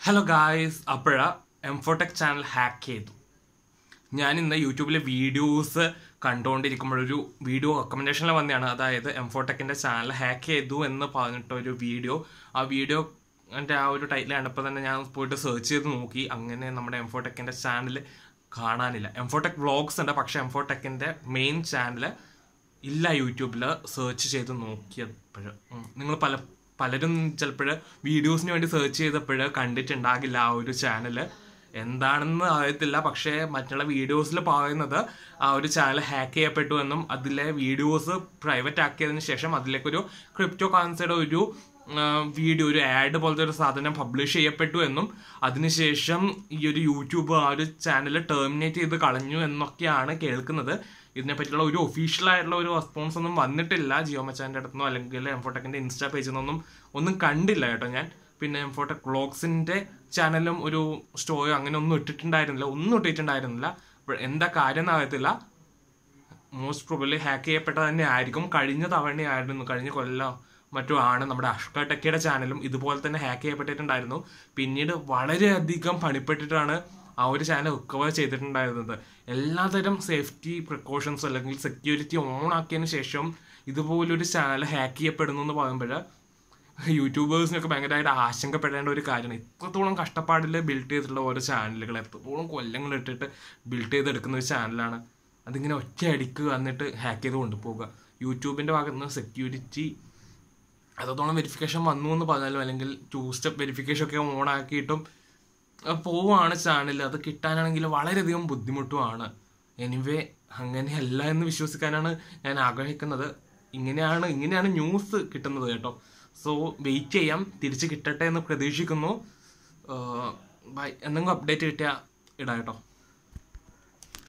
hello guys അപ്പോഴ എംഫോടെക് channel hack ചെയ്തു ഞാൻ ഇന്ന് യൂട്യൂബിലെ വീഡിയോസ് കണ്ടുകൊണ്ടിരിക്കുമ്പോഴൊരു വീഡിയോ റെക്കമെൻഡേഷനിൽ വന്നതാണ് അതായത് എംഫോടെക്കിൻ്റെ ചാനൽ ഹാക്ക് ചെയ്തു എന്ന് പറഞ്ഞിട്ടൊരു വീഡിയോ ആ വീഡിയോ എൻ്റെ ആ ഒരു ടൈറ്റിൽ കണ്ടപ്പോൾ തന്നെ ഞാൻ പോയിട്ട് സെർച്ച് ചെയ്ത് നോക്കി അങ്ങനെ നമ്മുടെ എംഫോടെക്കിൻ്റെ ചാനൽ കാണാനില്ല എംഫോടെക് വ്ളോഗ്സ് ഉണ്ട് പക്ഷേ എംഫോടെക്കിൻ്റെ മെയിൻ ചാനൽ ഇല്ല യൂട്യൂബിൽ സെർച്ച് ചെയ്ത് നോക്കിയപ്പോൾ നിങ്ങൾ പല പലരും ചിലപ്പോൾ വീഡിയോസിന് വേണ്ടി സെർച്ച് ചെയ്തപ്പോൾ കണ്ടിട്ടുണ്ടാകില്ല ആ ഒരു ചാനൽ എന്താണെന്ന് അറിയത്തില്ല പക്ഷേ മറ്റുള്ള വീഡിയോസിൽ പറയുന്നത് ആ ഒരു ചാനൽ ഹാക്ക് ചെയ്യപ്പെട്ടു എന്നും അതിലെ വീഡിയോസ് പ്രൈവറ്റ് ആക്കിയതിന് ശേഷം അതിലേക്കൊരു ക്രിപ്റ്റോ കറൻസിയുടെ ഒരു വീഡിയോ ഒരു ആഡ് പോലത്തെ ഒരു സാധനം പബ്ലിഷ് ചെയ്യപ്പെട്ടു എന്നും അതിനുശേഷം ഈ ഒരു യൂട്യൂബ് ആ ഒരു ചാനൽ ടെർമിനേറ്റ് ചെയ്ത് കളഞ്ഞു എന്നൊക്കെയാണ് കേൾക്കുന്നത് ഇതിനെപ്പറ്റിയുള്ള ഒരു ഒഫീഷ്യൽ ആയിട്ടുള്ള ഒരു റെസ്പോൺസ് ഒന്നും വന്നിട്ടില്ല ജിയോ മച്ചാൻ്റെ അടുത്തുനിന്നോ അല്ലെങ്കിൽ എംഫോടെക്കിൻ്റെ ഇൻസ്റ്റാ പേജിൽ നിന്നൊന്നും ഒന്നും കണ്ടില്ല കേട്ടോ ഞാൻ പിന്നെ എംഫോടെക് വ്ളോഗ്സിൻ്റെ ചാനലും ഒരു സ്റ്റോറി അങ്ങനെ ഒന്നും ഇട്ടിട്ടുണ്ടായിരുന്നില്ല ഒന്നും ഇട്ടിട്ടുണ്ടായിരുന്നില്ല അപ്പോൾ എന്താ കാര്യം എന്നറിയത്തില്ല മോസ്റ്റ് പ്രോബബ്ലി ഹാക്ക് ചെയ്യപ്പെട്ട തന്നെ ആയിരിക്കും കഴിഞ്ഞ തവണയായിരുന്നു കഴിഞ്ഞ കൊല്ലം മറ്റോ ആണ് നമ്മുടെ അഷ്ക ടെക്കയുടെ ചാനലും ഇതുപോലെ തന്നെ ഹാക്ക് ചെയ്യപ്പെട്ടിട്ടുണ്ടായിരുന്നു പിന്നീട് വളരെയധികം പണിപ്പെട്ടിട്ടാണ് ആ ഒരു ചാനൽ റിക്കവർ ചെയ്തിട്ടുണ്ടായിരുന്നത് എല്ലാതരം സേഫ്റ്റി പ്രിക്കോഷൻസ് അല്ലെങ്കിൽ സെക്യൂരിറ്റി ഓൺ ആക്കിയതിന് ശേഷം ഇതുപോലൊരു ചാനൽ ഹാക്ക് ചെയ്യപ്പെടുന്നു എന്ന് പറയുമ്പോൾ യൂട്യൂബേഴ്സിനൊക്കെ ഭയങ്കരമായിട്ട് ആശങ്കപ്പെടേണ്ട ഒരു കാര്യമാണ് ഇത്രത്തോളം കഷ്ടപ്പാടിൽ ബിൽഡ് ചെയ്തിട്ടുള്ള ഓരോ ചാനലുകൾ എത്രത്തോളം കൊല്ലങ്ങൾ ഇട്ടിട്ട് ബിൽഡ് ചെയ്തെടുക്കുന്ന ഒരു ചാനലാണ് അതിങ്ങനെ ഒറ്റ അടിക്ക് വന്നിട്ട് ഹാക്ക് ചെയ്ത് കൊണ്ടുപോകുക യൂട്യൂബിൻ്റെ ഭാഗത്ത് നിന്ന് സെക്യൂരിറ്റി അത്രത്തോളം വെരിഫിക്കേഷൻ വന്നു എന്ന് പറഞ്ഞാലും അല്ലെങ്കിൽ ടു സ്റ്റെപ്പ് വെരിഫിക്കേഷൻ ഒക്കെ ഓൺ ആക്കിയിട്ടും പോവാണ് ചാനൽ അത് കിട്ടാനാണെങ്കിൽ വളരെയധികം ബുദ്ധിമുട്ടുമാണ് എനിവേ അങ്ങനെയല്ല എന്ന് വിശ്വസിക്കാനാണ് ഞാൻ ആഗ്രഹിക്കുന്നത് ഇങ്ങനെയാണ് ഇങ്ങനെയാണ് ന്യൂസ് കിട്ടുന്നത് കേട്ടോ സോ വെയിറ്റ് ചെയ്യാം തിരിച്ച് കിട്ടട്ടെ എന്ന് പ്രതീക്ഷിക്കുന്നു ബൈ എന്തെങ്കിലും അപ്ഡേറ്റ് കിട്ടിയാൽ ഇടാം കേട്ടോ